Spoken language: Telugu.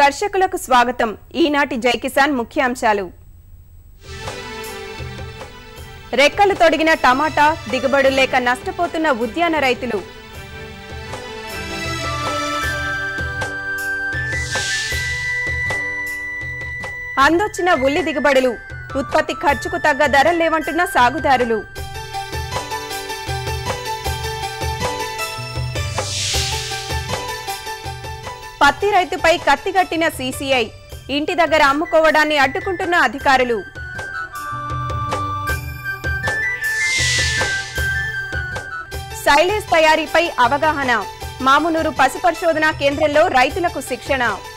కర్షకులకు స్వాగతం ఈనాటి జై కిసాన్ ముఖ్యాంశాలు రెక్కలు తొడిగిన టమాటా దిగుబడులు లేక నష్టపోతున్న ఉద్యాన రైతులు అందొచ్చిన ఉల్లి దిగుబడులు ఉత్పత్తి ఖర్చుకు తగ్గ ధరలు లేవంటున్న సాగుదారులు పత్తి రైతుపై కత్తిగట్టిన సీసీఐ ఇంటి దగ్గర అమ్ముకోవడాన్ని అడ్డుకుంటున్న అధికారులు సైలేజ్ తయారీపై అవగాహన మామునూరు పశు పరిశోధన కేంద్రంలో రైతులకు శిక్షణ